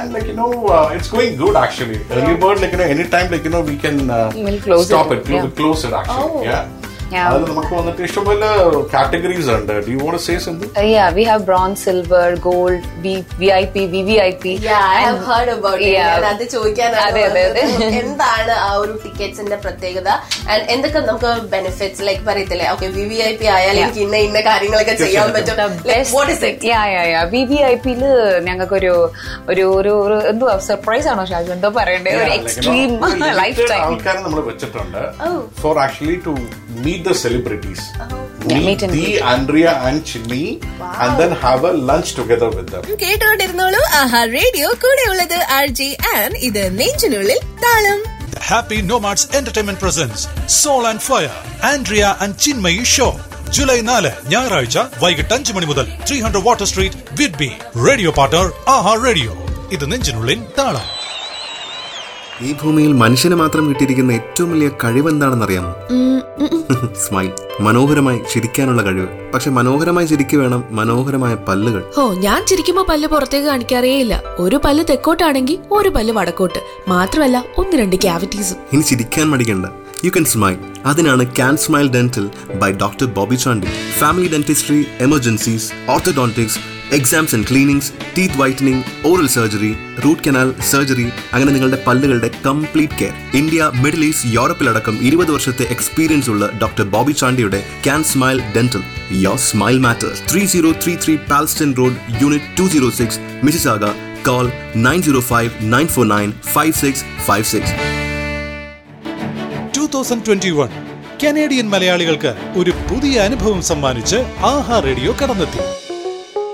and like you know, uh, it's going good actually. Early bird, like you know, anytime like you know, we can uh, We'll close stop it, it. Close, yeah. close it actually. Oh. Yeah. Yeah. അതിൽ നമുക്ക് വന്നിട്ട് ഇഷ്ടംപോലെ categories ഉണ്ട് do you want say Sindhu Uh, yeah, we have bronze, silver, gold, V, VIP, VVIP. Yeah, I have And- heard about it. Yeah. ഞാൻ അത് ചോദിക്കാനാണ് അതെ, അതെ, അതെ. വന്നത്. എന്താണ് ആ ഒരു ടിക്കറ്റ്സിന്റെ പ്രത്യേകത ആൻഡ് എന്തൊക്കെ നമുക്ക് ബെനിഫിറ്റ്സ് ലൈക്ക് പറയത്തില്ലേ okay V V I P ആയാൽ എനിക്ക് ഇന്ന ഇന്ന കാര്യങ്ങളൊക്കെ ചെയ്യാൻ പറ്റും The best what is it yeah, yeah, yeah. VVIP ല് ഞങ്ങൾക്ക് ഒരു ഒരു ഒരു ഒരു എന്തുവാ സർപ്രൈസ് ആണോ ഷാജു എന്തോ പറയണ്ടേ ഒരു എക്സ്ട്രീം ലൈഫ് ടൈം ആൾക്കാരെ നമ്മൾ വെച്ചിട്ടുണ്ട് Oh. For actually to meet the celebrities Yeah, meet and the greet. Andrea and Chinni and then have a lunch together with them കേട്ടോണ്ടിരുന്നോളൂ ആഹാ റേഡിയോ കൂടെയുള്ളത് ആർ ജെ ആൻ ഇത് നെഞ്ചിനുള്ളിൽ താളം Happy Nomads Entertainment presents Soul and Fire, Andrea and Chinmayi Show. July നാല് ഞായറാഴ്ച വൈകിട്ട് അഞ്ച് മണി മുതൽ three hundred water street Whitby radio partner Aaha radio ഇത് നെഞ്ചിനുള്ളിൽ താളം ഈ ഭൂമിയിൽ മനുഷ്യന് മാത്രം കിട്ടിയിരിക്കുന്ന ഏറ്റവും വലിയ കഴിവ് എന്താണെന്നറിയാമോ സ്മൈൽ മനോഹരമായി ചിരിക്കാനുള്ള കഴിവ് പക്ഷെ മനോഹരമായി ചിരിക്കു വേണം മനോഹരമായ പല്ലുകൾ ഓ ഞാൻ ചിരിക്കുമ്പോ പല്ല് പുറത്തേക്ക് കാണിക്കാറേയില്ല ഒരു പല്ല് തെക്കോട്ടാണെങ്കിൽ ഒരു പല്ല് വടക്കോട്ട് മാത്രമല്ല ഒന്ന് രണ്ട് ക്യാവിറ്റീസും ഇനി ചിരിക്കാൻ മടിക്കണ്ട യു കൻ സ്മൈൽ അതിനാണ് can smile dental by doctor Bobby Chandy family dentistry emergencies orthodontics exams and cleanings teeth whitening oral surgery root canal surgery അങ്ങനെ നിങ്ങളുടെ പല്ലുകളുടെ complete care India Middle East യൂറപ്പിലടക്കം ഇരുപത് വർഷത്തെ എക്സ്പീരിയൻസ് ഉള്ള ഡോക്ടർ ബോബി ചാണ്ടിയുടെ can smile dental your smile matters three zero three three Palstan road unit two zero six Mississauga call nine zero five nine four nine five six five six two thousand twenty one Canadian മലയാളികൾക്ക് ഒരു പുതിയ അനുഭവം സമ്മാനിച്ച് ആഹാ radio കടന്നെത്തി